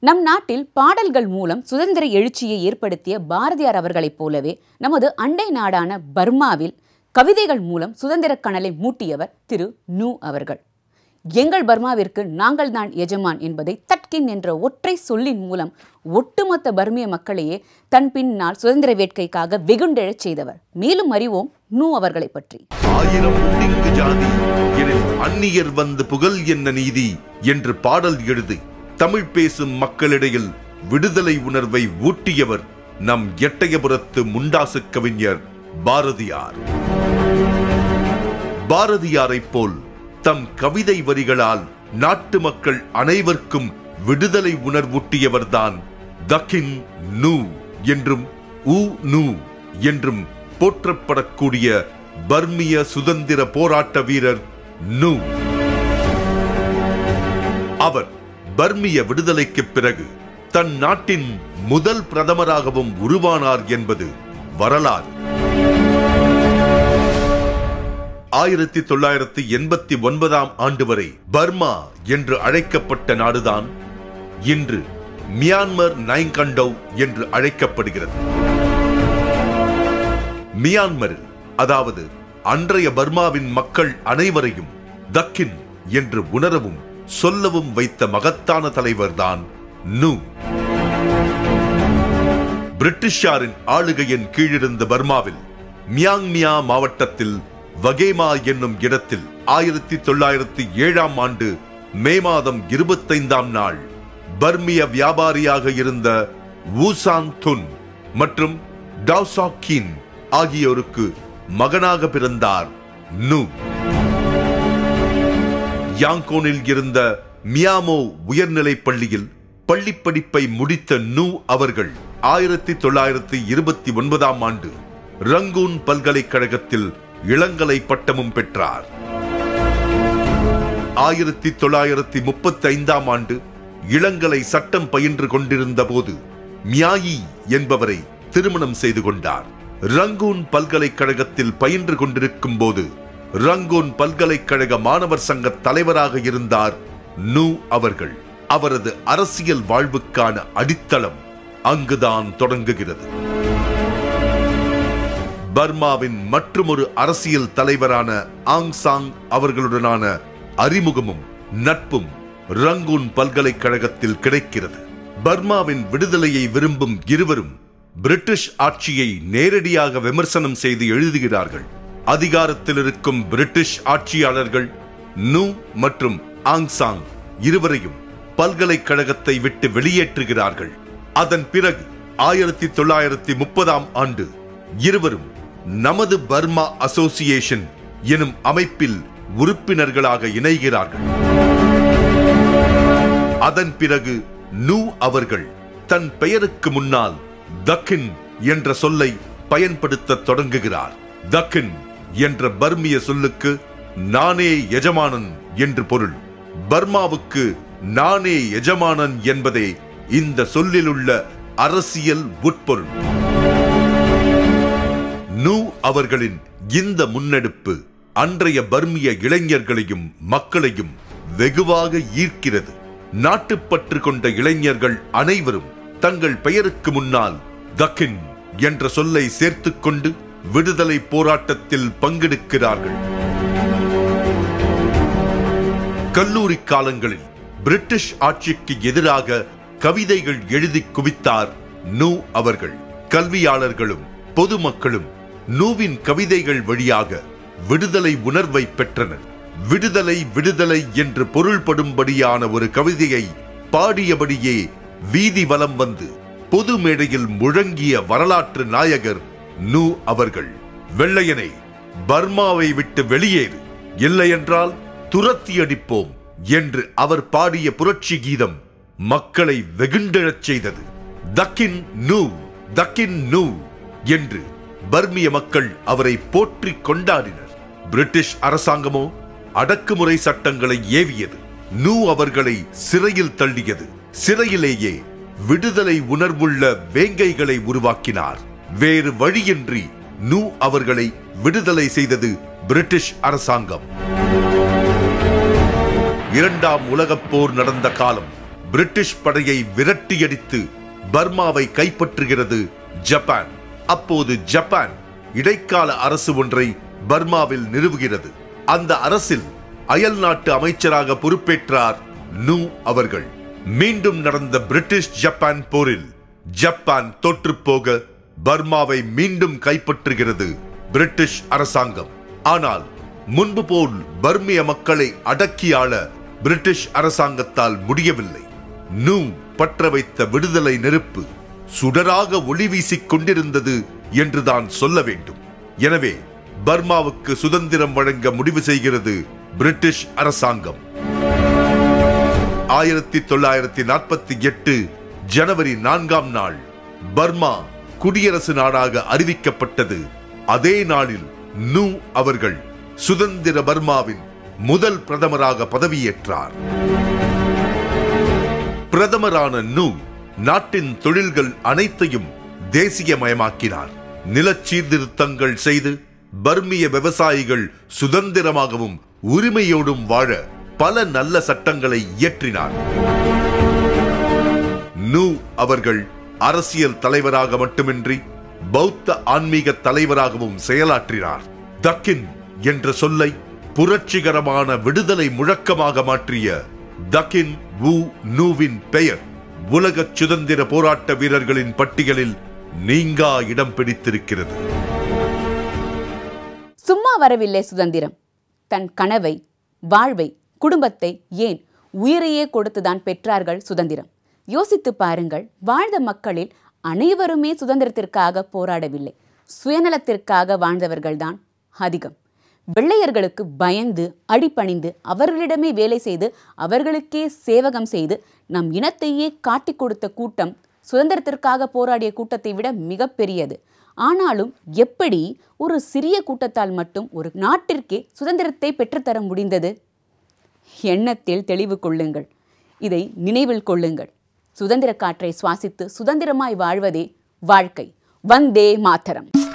நம் நாட்டில் பாடல்கள் மூலம் சுதந்திர எழுச்சியை ஏற்படுத்திய பாரதியார் அவர்களைப் போலவே நமது அண்டை நாடான பர்மாவில் கவிதைகள் மூலம் சுதந்திர கனலை மூட்டியவர் திரு நூ அவர்கள் எங்கள் பர்மாவிற்கு நாங்கள் தான் எஜமான் என்பதை தட்கின் என்ற ஒற்றை சொல்லின் மூலம் ஒட்டுமொத்த பர்மிய மக்களையே தன் பின்னால் சுதந்திர வேட்கைக்காக வெகுண்டெழச் செய்தவர் மேலும் அறிவோம் நூ அவர்களை பற்றி ஆயிரம் உண்டிங்கு ஜாதி எனில் அந்நியர் வந்து புகழ் என்ன நீதி என்று பாடல் எழுதி தமிழ் பேசும் மக்களிடையில் விடுதலை உணர்வை ஊட்டியவர் நம் எட்டயபுரத்து முண்டாசு கவிஞர் பாரதியார் பாரதியாரைப் போல் தம் கவிதை வரிகளால் நாட்டு மக்கள் அனைவருக்கும் விடுதலை உணர்வூட்டியவர்தான் தக்கின் நூ என்றும் ஊ நூ என்றும் போற்றப்படக்கூடிய பர்மிய சுதந்திர போராட்ட வீரர் நூ அவர் பர்மிய விடுதலைக்கு பிறகு தன் நாட்டின் முதல் பிரதமராகவும் உருவானார் என்பது வரலாறு ஆயிரத்தி தொள்ளாயிரத்தி எண்பத்தி ஒன்பதாம் ஆண்டு வரை பர்மா என்று அழைக்கப்பட்ட நாடுதான் இன்று மியான்மர் நைங்கண்டோ என்று அழைக்கப்படுகிறது மியான்மரில் அதாவது அன்றைய பர்மாவின் மக்கள் அனைவரையும் தக்கின் என்று உணரவும் சொல்லவும் வைத்த மகத்தான தலைவர்தான் நூ பிரிட்டிஷாரின் ஆளுகையின் கீழிருந்த பர்மாவில் மியாங்மியா மாவட்டத்தில் வகேமா என்னும் இடத்தில் ஆயிரத்தி தொள்ளாயிரத்தி ஏழாம் ஆண்டு மே மாதம் இருபத்தைந்தாம் நாள் பர்மிய வியாபாரியாக இருந்த வூசான் துன் மற்றும் டாவ்சாக்கின் ஆகியோருக்கு மகனாக பிறந்தார் நூ யாங்கோனில் இருந்த மியாமோ உயர்நிலைப் பள்ளியில் பள்ளிப் படிப்பை முடித்த நூ அவர்கள் ஆயிரத்தி தொள்ளாயிரத்தி இருபத்தி ஒன்பதாம் ஆண்டு ரங்கூன் பல்கலைக்கழகத்தில் இளங்கலை பட்டமும் பெற்றார் ஆயிரத்தி தொள்ளாயிரத்தி முப்பத்தி ஐந்தாம் ஆண்டு இளங்கலை சட்டம் பயின்று கொண்டிருந்த போது மியாயி என்பவரை திருமணம் செய்து கொண்டார் ரங்கூன் பல்கலைக்கழகத்தில் பயின்று கொண்டிருக்கும் போது ரங்கூன் பல்கலைக்கழக மாணவர் சங்க தலைவராக இருந்தார் நூ அவர்கள் அவரது அரசியல் வாழ்வுக்கான அடித்தளம் அங்குதான் தொடங்குகிறது பர்மாவின் மற்றுமொரு அரசியல் தலைவரான ஆங் சாங் அவர்களுடனான அறிமுகமும் நட்பும் ரங்கூன் பல்கலைக்கழகத்தில் கிடைக்கிறது பர்மாவின் விடுதலையை விரும்பும் இருவரும் பிரிட்டிஷ் ஆட்சியை நேரடியாக விமர்சனம் செய்து எழுதுகிறார்கள் அதிகாரத்தில் இருக்கும் பிரிட்டிஷ் ஆட்சியாளர்கள் நூ மற்றும் ஆங் சாங் இருவரையும் பல்கலைக்கழகத்தை விட்டு வெளியேற்றுகிறார்கள் அதன் பிறகு ஆயிரத்தி தொள்ளாயிரத்தி முப்பதாம் ஆண்டு இருவரும் நமது பர்மா அசோசியேஷன் எனும் அமைப்பில் உறுப்பினர்களாக இணைகிறார்கள் அதன் பிறகு நூ அவர்கள் தன் பெயருக்கு முன்னால் தக்கின் என்ற சொல்லை பயன்படுத்த தொடங்குகிறார் தக்கின் என்ற பர்மிய சொல்லுக்கு நானே எஜமானன் என்று பொருள் பர்மாவுக்கு நானே எஜமானன் என்பதே இந்த சொல்லில் உள்ள அரசியல் உட்பொருள் நூ அவர்களின் இந்த முன்னெடுப்பு அன்றைய பர்மிய இளைஞர்களையும் மக்களையும் வெகுவாக ஈர்க்கிறது நாட்டுப்பற்று கொண்ட இளைஞர்கள் அனைவரும் தங்கள் பெயருக்கு முன்னால் தக்கின் என்ற சொல்லை சேர்த்துக் கொண்டு விடுதலை போராட்டத்தில் பங்கெடுக்கிறார்கள் கல்லூரி காலங்களில் பிரிட்டிஷ் ஆட்சிக்கு எதிராக கவிதைகள் எழுதி குவித்தார் நூ அவர்கள் கல்வியாளர்களும் பொதுமக்களும் நூவின் கவிதைகள் வழியாக விடுதலை உணர்வை பெற்றனர் விடுதலை விடுதலை என்று பொருள்படும்படியான ஒரு கவிதையை பாடியபடியே வீதி வலம் வந்து பொது மேடையில் முழங்கிய வரலாற்று நாயகர் நூ அவர்கள் வெள்ளையனை பர்மாவை விட்டு வெளியேறு இல்லையென்றால் துரத்தி அடிப்போம் என்று அவர் பாடிய புரட்சி கீதம் மக்களை வெகுண்டெழச் செய்தது தக்கின் நூ தக்கின் நூ என்று பர்மிய மக்கள் அவரை போற்றி கொண்டாடினர் பிரிட்டிஷ் அரசாங்கமோ அடக்குமுறை சட்டங்களை ஏவியது நூ அவர்களை சிறையில் தள்ளியது சிறையிலேயே விடுதலை உணர்வுள்ள வேங்கைகளை உருவாக்கினார் வேறு வழியின்றி நூ அவர்களை விடுதலை செய்தது பிரிட்டிஷ் அரசாங்கம் இரண்டாம் உலகப் போர் நடந்த காலம் பிரிட்டிஷ் படையை விரட்டியடித்து பர்மாவை கைப்பற்றுகிறது ஜப்பான் அப்போது ஜப்பான் இடைக்கால அரசு ஒன்றை பர்மாவில் நிறுவுகிறது அந்த அரசில் அயல் நாட்டு அமைச்சராக பொறுப்பேற்றார் நூ அவர்கள் மீண்டும் நடந்த பிரிட்டிஷ் ஜப்பான் போரில் ஜப்பான் தோற்றுப்போக பர்மாவை மீண்டும் கைப்பற்றுகிறது பிரிட்டிஷ் அரசாங்கம் ஆனால் முன்பு போல் பர்மிய மக்களை அடக்கி ஆள பிரிட்டிஷ் அரசாங்கத்தால் முடியவில்லை நூ பற்ற வைத்த விடுதலை நெருப்பு சுடராக ஒளி வீசிக் கொண்டிருந்தது என்றுதான் சொல்ல வேண்டும் எனவே பர்மாவுக்கு சுதந்திரம் வழங்க முடிவு செய்கிறது பிரிட்டிஷ் அரசாங்கம் ஆயிரத்தி தொள்ளாயிரத்தி நாற்பத்தி எட்டு ஜனவரி நான்காம் நாள் பர்மா குடியரசு நாடாக அறிவிக்கப்பட்டது அதே நாளில் நூ அவர்கள் சுதந்திர பர்மாவின் முதல் பிரதமராக பதவியேற்றார் பிரதமரான நூ நாட்டின் தொழில்கள் அனைத்தையும் தேசியமயமாக்கினார் நிலச் சீர்திருத்தங்கள் செய்து பர்மிய விவசாயிகள் சுதந்திரமாகவும் உரிமையோடும் வாழ பல நல்ல சட்டங்களை இயற்றினார் நூ அவர்கள் அரசியல் தலைவராக மட்டுமின்றி பௌத்த ஆன்மீக தலைவராகவும் செயலாற்றினார் தக்கின் என்ற சொல்லை புரட்சிகரமான விடுதலை முழக்கமாக மாற்றிய தக்கின் வு நூவின் பெயர் உலக சுதந்திர போராட்ட வீரர்களின் பட்டியலில் நீங்கா இடம் பிடித்திருக்கிறது சும்மா வரவில்லை சுதந்திரம் தன் கனவை வாழ்வை குடும்பத்தை ஏன் உயிரையே கொடுத்துதான் பெற்றார்கள் சுதந்திரம் யோசித்து பாருங்கள் வாழ்ந்த மக்களில் அனைவருமே சுதந்திரத்திற்காக போராடவில்லை சுயநலத்திற்காக வாழ்ந்தவர்கள்தான் அதிகம் வெள்ளையர்களுக்கு பயந்து அடிபணிந்து அவர்களிடமே வேலை செய்து அவர்களுக்கே சேவகம் செய்து நம் இனத்தையே காட்டிக் கொடுத்த கூட்டம் சுதந்திரத்திற்காக போராடிய கூட்டத்தை விட மிகப்பெரியது ஆனாலும் எப்படி ஒரு சிறிய கூட்டத்தால் மட்டும் ஒரு நாட்டிற்கே சுதந்திரத்தை பெற்றுத்தர முடிந்தது எண்ணத்தில் தெளிவு கொள்ளுங்கள் இதை நினைவில் கொள்ளுங்கள் சுதந்திர காற்றை சுவாசித்து சுதந்திரமாய் வாழ்வதே வாழ்க்கை வந்தே மாத்தரம்